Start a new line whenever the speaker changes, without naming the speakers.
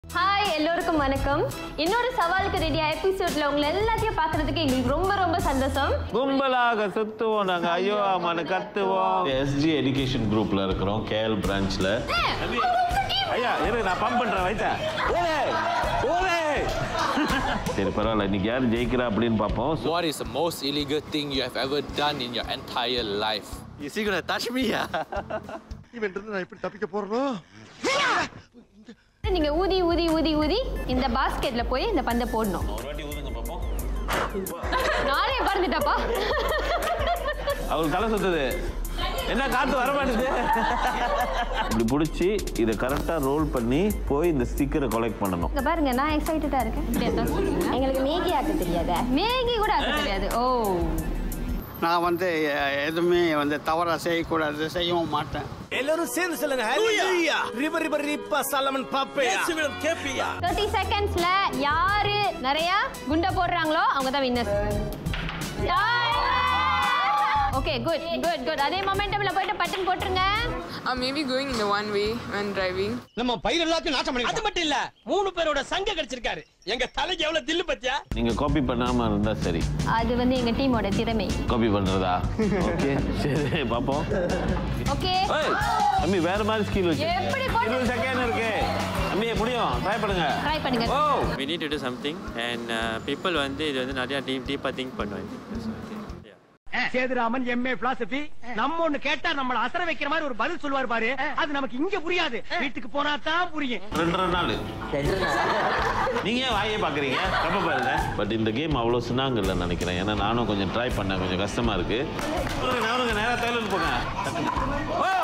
Hi எல்லோருக்கும் வணக்கம் இன்னொரு சவாலுக்கு ரெடியா எபிசோட்ல உங்களை எல்லாத்தையும் பார்க்கறதுக்கு எங்களுக்கு ரொம்ப ரொம்ப சந்தோஷம்
கும்பலாக சுத்துவோம் நாங்க ஐயோ ஆமான்னு கத்துவோம் எஸ்ஜி எஜுகேஷன் குரூப்ல இருக்கிறோம் கேஎல் பிரான்ச்ல ஐயா இரு நான் பம்ப் பண்றேன் வைத்தா ஓலே ஓலே சரி பரவாயில்ல இன்னைக்கு யார் ஜெயிக்கிறா அப்படின்னு பார்ப்போம்
What is the most illegal thing you have ever done in your entire life?
Is he gonna touch me? Yeah.
இவன் இருந்து நான் எப்படி தப்பிக்க போறனோ
நீங்க ஊதி ஊதி ஊதி ஊதி இந்த பாஸ்கெட்ல போய் இந்த பந்தை போடணும்
ஒரு வாட்டி ஊதுங்க பார்ப்போம்
நானே பறந்துட்டப்பா
அவருக்கு தலை சுத்துது என்ன காத்து வர மாட்டேது இப்படி பிடிச்சி இதை கரெக்டா ரோல் பண்ணி போய் இந்த ஸ்டிக்கரை கலெக்ட் பண்ணணும்
இங்க பாருங்க நான் எக்ஸைட்டடா இருக்கேன் இப்படி அதான் சொல்லுங்க.
எங்களுக்கு மேகி ஆக்க தெரியாதா
மேகி கூட ஆக்க தெரியாது ஓ
நான் வந்து அஹ், எதுவுமே வந்து தவறா செய்யக்கூடாது செய்யவும் மாட்டேன்
எல்லாரும் சேர்ந்து சொல்லுங்க ஹalleluya ரிவர் ரிவர் ரிப்பா சாலமன் பாப்பே இயேசுவிடம் கேப்பியா
தேர்ட்டி செகண்ட்ஸ்ல யாரு நிறைய குண்டை போடுறாங்களோ அவங்க தான் winners okay good good good அதே மொமெண்டம்ல போயிட்டு பட்டன் போட்டுருங்க
Or maybe going in the one way when driving.
நம்ம பயிர் எல்லாத்தையும் நாசம் பண்ணி அது மட்டும் இல்ல மூணு பேரோட சங்க கிடைச்சிருக்காரு எங்க தலைக்கு எவ்வளவு தில்லு பத்தியா
நீங்க காப்பி பண்ணாம இருந்தா சரி
அது வந்து எங்க டீமோட திறமை
காப்பி பண்றதா ஓகே சரி பாப்போம்
ஓகே
ஏய் அம்மி வேற மாதிரி ஸ்கில் வச்சு
எப்படி போட்டு-
இருபது செகண்ட் இருக்கு அம்மி முடியும் ட்ரை பண்ணுங்க
ட்ரை பண்ணுங்க
ஓ
we need to do something and uh, people வந்து இது வந்து நிறைய டீப் டீப்பா திங்க் பண்ணுவாங்க
சேதுராமன் எம்ஏ பிலாசபி நம்ம ஒண்ணு கேட்டா நம்மள அசர வைக்கிற மாதிரி ஒரு பதில் சொல்லுவார் பாரு அது நமக்கு இங்க புரியாது வீட்டுக்கு போனா தான் புரியும்
ரெண்டரை நாள் நீங்க ஏன் வாயே பாக்குறீங்க தப்ப பாருங்க பட் இந்த கேம் அவ்வளவு சுனாங்க இல்லைன்னு நினைக்கிறேன் ஏன்னா நானும் கொஞ்சம் ட்ரை பண்ணேன் கொஞ்சம் கஷ்டமா இருக்கு நானுங்க நேரா தைலண்ட் போங்க ஓ